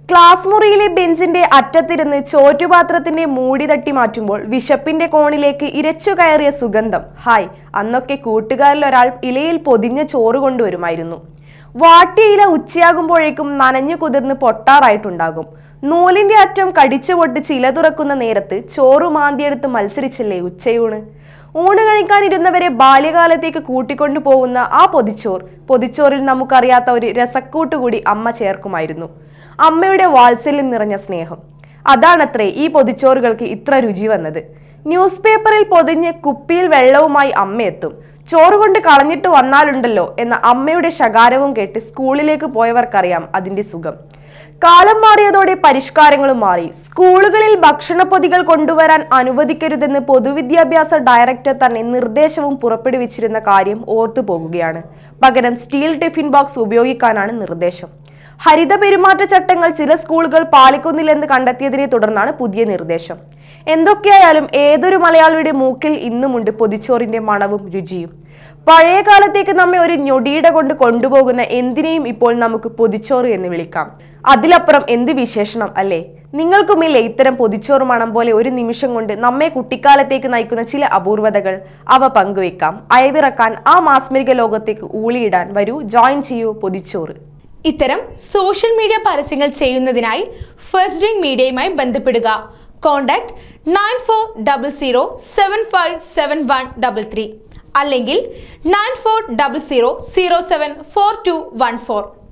class മുറിയിലെ ബെഞ്ചിന്റെ അറ്റത്തിരുന്ന് ചോറ്റുപാത്രത്തിന്റെ മൂടി തട്ടി മാറ്റുമ്പോൾ വിശപ്പിന്റെ കോണിലേക്ക് ഇരച്ചു കയറിയ സുഗന്ധം ഹായ് അന്നൊക്കെ കൂട്ടുകാരിൽ ഒരാൾ ഇലയിൽ പൊതിഞ്ഞ ചോറ് കൊണ്ടുവരുമായിരുന്നു വാട്ടിയ ഇല ഉച്ചയാകുമ്പോഴേക്കും നനഞ്ഞു കുതിർന്ന് പൊട്ടാറായിട്ടുണ്ടാകും നൂലിന്റെ അറ്റം കടിച്ചു പൊട്ടിച്ച് ഇല തുറക്കുന്ന നേരത്ത് ചോറ് മാന്തിയെടുത്ത് മത്സരിച്ചില്ലേ ഉച്ചയൂണ് ഊണ് കഴിക്കാനിരുന്നവരെ ബാല്യകാലത്തേക്ക് കൂട്ടിക്കൊണ്ടു പോകുന്ന ആ പൊതിച്ചോർ പൊതിച്ചോറിൽ നമുക്കറിയാത്ത ഒരു രസക്കൂട്ട് കൂടി അമ്മ ചേർക്കുമായിരുന്നു അമ്മയുടെ വാത്സല്യം നിറഞ്ഞ സ്നേഹം അതാണത്രേ ഈ പൊതിച്ചോറുകൾക്ക് ഇത്ര രുചി വന്നത് ന്യൂസ് പേപ്പറിൽ പൊതിഞ്ഞ് കുപ്പിയിൽ വെള്ളവുമായി അമ്മ എത്തും ചോറ് കൊണ്ട് കളഞ്ഞിട്ട് വന്നാലുണ്ടല്ലോ എന്ന അമ്മയുടെ ശകാരവും കേട്ട് സ്കൂളിലേക്ക് പോയവർക്കറിയാം അതിന്റെ സുഖം കാലം മാറിയതോടെ പരിഷ്കാരങ്ങളും മാറി സ്കൂളുകളിൽ ഭക്ഷണപ്പൊതികൾ കൊണ്ടുവരാൻ അനുവദിക്കരുതെന്ന് പൊതുവിദ്യാഭ്യാസ ഡയറക്ടർ തന്നെ നിർദ്ദേശവും പുറപ്പെടുവിച്ചിരുന്ന കാര്യം ഓർത്തു പോകുകയാണ് പകരം സ്റ്റീൽ ടിഫിൻ ബോക്സ് ഉപയോഗിക്കാനാണ് നിർദ്ദേശം ഹരിത പെരുമാറ്റച്ചട്ടങ്ങൾ ചില സ്കൂളുകൾ പാലിക്കുന്നില്ലെന്ന് കണ്ടെത്തിയതിനെ തുടർന്നാണ് പുതിയ നിർദ്ദേശം എന്തൊക്കെയായാലും ഏതൊരു മലയാളിയുടെ മൂക്കിൽ ഇന്നുമുണ്ട് പൊതിച്ചോറിന്റെ മണവും രുചിയും പഴയ കാലത്തേക്ക് നമ്മെ ഒരു ഞൊടിയിട കൊണ്ട് കൊണ്ടുപോകുന്ന എന്തിനേയും ഇപ്പോൾ നമുക്ക് പൊതിച്ചോറ് എന്ന് വിളിക്കാം അതിലപ്പുറം എന്ത് വിശേഷണം അല്ലേ നിങ്ങൾക്കുമില്ലേ ഇത്തരം പൊതിച്ചോറ് മണം പോലെ ഒരു നിമിഷം കൊണ്ട് നമ്മെ കുട്ടിക്കാലത്തേക്ക് നയിക്കുന്ന ചില അപൂർവതകൾ അവ പങ്കുവെക്കാം അയവിറക്കാൻ ആ മാസ്മരിക ലോകത്തേക്ക് ഊളിയിടാൻ വരൂ ജോയിൻ ചെയ്യൂ പൊതിച്ചോറ് ഇത്തരം സോഷ്യൽ മീഡിയ പരസ്യങ്ങൾ ചെയ്യുന്നതിനായി ഫസ്റ്റ് ഡ്രിങ്ക് മീഡിയയുമായി ബന്ധപ്പെടുക contact nine four double zero seven five seven one double three അല്ലെങ്കിൽ nine four double zero zero seven four two one four